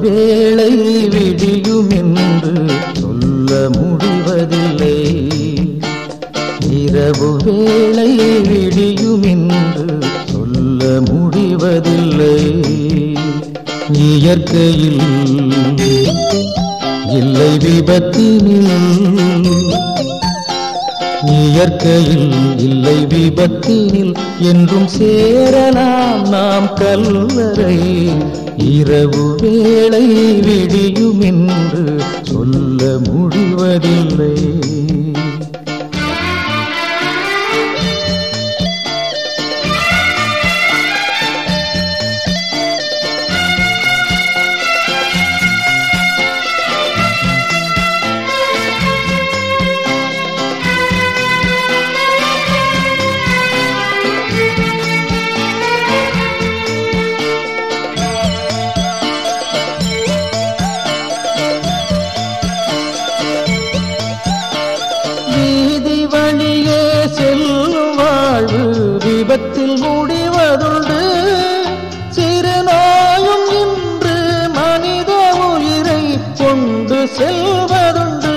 வேளை விடியும் என்று சொல்ல முடிவதில்லை இரவு வேளை விடியும் என்று சொல்ல முடிவதில்லை இயற்கையில் இல்லை விபத்தினில் இயற்கையில் இல்லை விபத்தினில் என்றும் சேரலாம் நாம் கல்லறை இரவு வேளை விடியும் என்று சொல்ல முடிவதில்லை வீதி வழியே செல்லும் வாழ்வு விபத்தில் முடிவதுண்டு சிறு நோயும் இன்று மனித உயிரை கொண்டு செல்வதுண்டு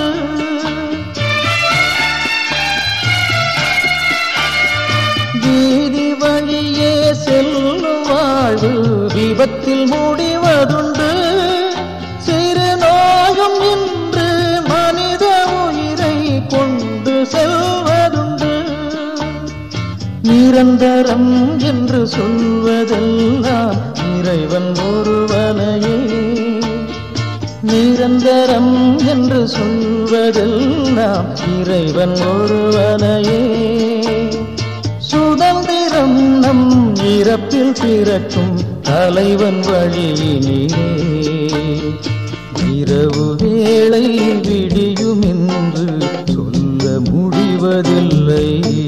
வீதி வழியே செல்லும் வாழ்வு விபத்தில் முடிவதுண்டு சிறு நோயும் இன்று மனித உயிரை கொண்டு செல்வதுண்டு நிரந்தரம் என்று சொல்வதெல்லாம் இறைவன் ஒருவனையே நிரந்தரம் என்று சொல்வதெல்லாம் இறைவன் ஒருவனையே சுதந்திரம் நம் இறப்பில் பிறக்கும் தலைவன் வழியினிலே இரவு வேளை விடியும் என்று சொல்ல முடிவதில்லை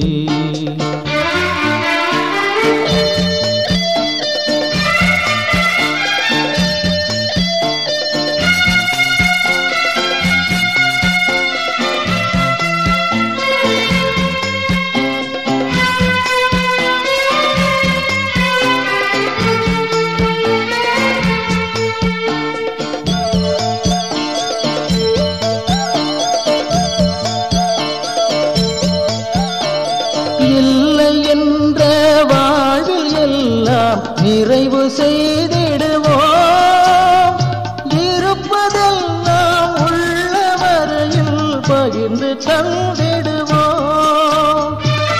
இல்லை என்ற வாழ்வில் எல்லாம் நிறைவு செய்திடுவோம் இருப்பதெல்லாம் உள்ள வரையில் பகிர்ந்து தந்திடுவோம்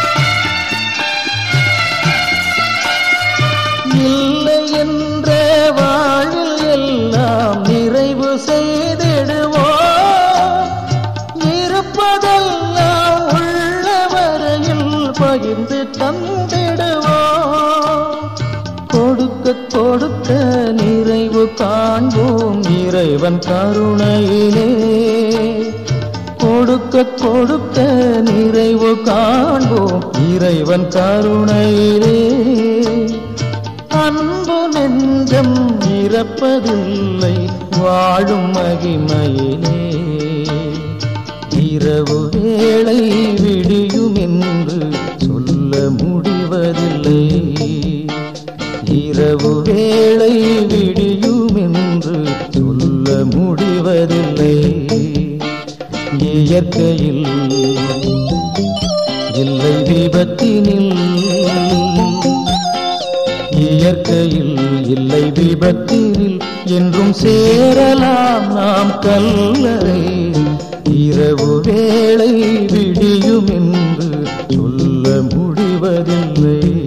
இல்லை என்ற வாழ்வில் எல்லாம் நிறைவு செய்திடுவோம் இருப்பதெல்லாம் உள்ள வரையில் பகிர்ந்து தந்திடுவோம் கொடுக்க கொடுக்க நிறைவு காண்போம் இறைவன் கருணையிலே கொடுக்க கொடுக்க நிறைவு காண்போம் இறைவன் கருணையிலே அன்பு நெஞ்சம் இறப்பதில்லை வாழும் மகிமையிலே இரவு வேளை விடியும் என்று சொல்ல முடிவதில்லை இரவு வேளை விடியும் என்று சொல்ல முடிவதில்லை இயற்கையில் இல்லை விபத்தினில் இயற்கையில் இல்லை விபத்தினில் என்றும் சேரலாம் நாம் கல்லறை இரவு வேளை விடியும் என்று சொல்ல முடிவதில்லை